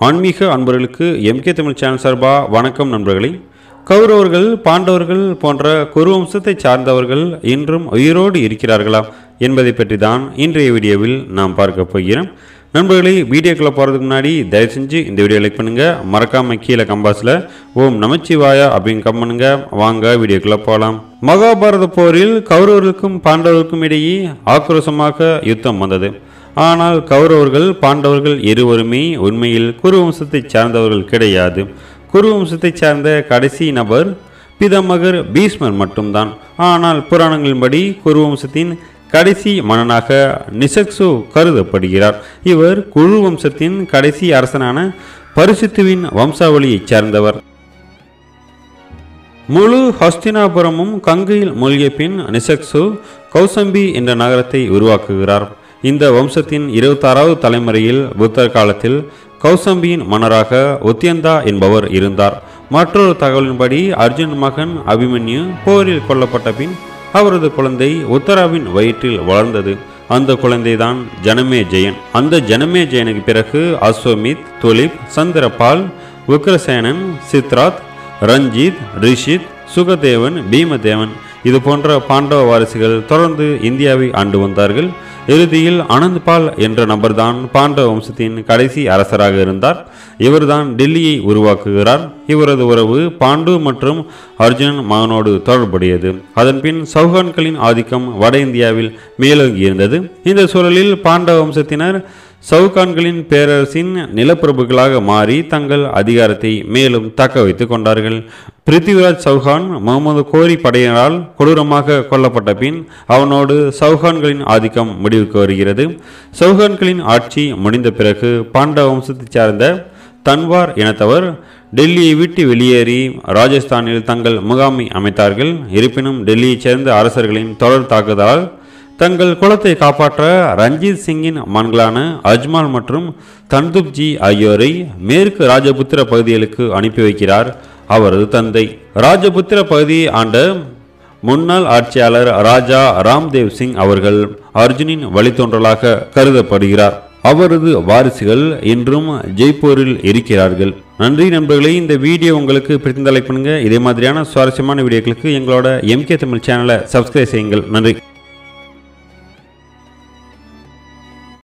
ஆன்மீக அன்பர்களுக்கு MK Tamil channel சார்பா வணக்கம் நண்பர்களே கௌரவர்கள் பாண்டவர்கள் போன்ற குருவம்சத்தை சார்ந்தவர்கள் இன்றும் உயிரோடு இருக்கிறார்களா என்பதை பற்றி தான் இன்றைய வீடியோவில் நாம் பார்க்க போகிறோம் நண்பர்களே வீடியோக்குள்ளே போகிறதுக்கு முன்னாடி தயவு செஞ்சு இந்த வீடியோ லைக் பண்ணுங்கள் மறக்காமல் கீழே கம்பாஸில் ஓம் நமச்சிவாயா அப்படின்னு கம் பண்ணுங்க வாங்க வீடியோக்குள்ளே போகலாம் மகாபாரத போரில் கௌரவர்களுக்கும் பாண்டவர்களுக்கும் இடையே ஆக்ரோஷமாக யுத்தம் வந்தது ஆனால் கௌரவர்கள் பாண்டவர்கள் இருவருமே உண்மையில் குருவம்சத்தை சார்ந்தவர்கள் கிடையாது குருவம்சத்தை சார்ந்த கடைசி நபர் பிதமகர் பீஷ்மர் மட்டும்தான் ஆனால் புராணங்களின்படி குருவம்சத்தின் கடைசி மன்னனாக நிசக்சு கருதப்படுகிறார் இவர் குரு வம்சத்தின் கடைசி அரசனான பரிசுத்துவின் வம்சாவளியைச் சேர்ந்தவர் முழு ஹஸ்தினாபுரமும் கங்கையில் மூழ்கிய பின் நிசக்சு கௌசம்பி என்ற நகரத்தை உருவாக்குகிறார் இந்த வம்சத்தின் இருபத்தாறாவது தலைமுறையில் புத்தர் காலத்தில் கௌசம்பியின் மன்னராக உத்தியந்தா என்பவர் இருந்தார் மற்றொரு தகவலின்படி அர்ஜுன் மகன் அபிமன்யு போரில் கொல்லப்பட்ட பின் அவரது குழந்தை உத்தராவின் வயிற்றில் வளர்ந்தது அந்த குழந்தைதான் ஜனமே ஜெயன் அந்த ஜனமே ஜெயனுக்கு பிறகு அஸ்வமித் துலிப் சந்திரபால் விக்ரசேனன் சித்ராத் ரஞ்சித் ரிஷித் சுகதேவன் பீமதேவன் இது போன்ற பாண்டவ வாரிசுகள் தொடர்ந்து இந்தியாவை ஆண்டு வந்தார்கள் இறுதியில் ஆனந்த்பால் என்ற நபர்தான் பாண்டவ வம்சத்தின் கடைசி அரசராக இருந்தார் இவர்தான் டெல்லியை உருவாக்குகிறார் இவரது உறவு பாண்டு மற்றும் அர்ஜுனன் மகனோடு தொடர்புடையது அதன்பின் சௌஹான்களின் ஆதிக்கம் வட இந்தியாவில் மேலோங்கி இருந்தது இந்த சூழலில் பாண்டவ வம்சத்தினர் சவுகான்களின் பேரரசின் நிலப்பிரபுகளாக மாறி தங்கள் அதிகாரத்தை மேலும் தக்க வைத்துக் கொண்டார்கள் பிருத்திவிராஜ் சௌஹான் முகமது கோரி படையினரால் கொடூரமாக கொல்லப்பட்ட பின் அவனோடு சௌஹான்களின் ஆதிக்கம் முடிவுக்கு வருகிறது சௌஹான்களின் ஆட்சி முடிந்த பிறகு பாண்டவ வம்சத்தைச் சார்ந்த தன்வார் இனத்தவர் டெல்லியை விட்டு வெளியேறி ராஜஸ்தானில் தங்கள் முகாமை அமைத்தார்கள் இருப்பினும் டெல்லியைச் சேர்ந்த அரசர்களின் தொடர் தாக்குதலால் தங்கள் குலத்தை காப்பாற்ற ரஞ்சித் சிங்கின் மகன்களான அஜ்மால் மற்றும் தன்துப்ஜி ஆகியோரை மேற்கு ராஜபுத்திர பகுதிகளுக்கு அனுப்பி வைக்கிறார் அவரது தந்தை ராஜபுத்திர பகுதியை ஆண்ட முன்னாள் ஆட்சியாளர் ராஜா ராம்தேவ் சிங் அவர்கள் அர்ஜுனின் வழித்தோன்றலாக கருதப்படுகிறார் அவரது வாரிசுகள் இன்றும் ஜெய்ப்பூரில் இருக்கிறார்கள் நன்றி நண்பர்களே இந்த வீடியோ உங்களுக்கு பிடித்த லைக் பண்ணுங்க இதே மாதிரியான சுவாரஸ்யமான வீடியோக்களுக்கு எங்களோட எம்கே தமிழ் சேனலை சப்ஸ்கிரைப் செய்யுங்கள் நன்றி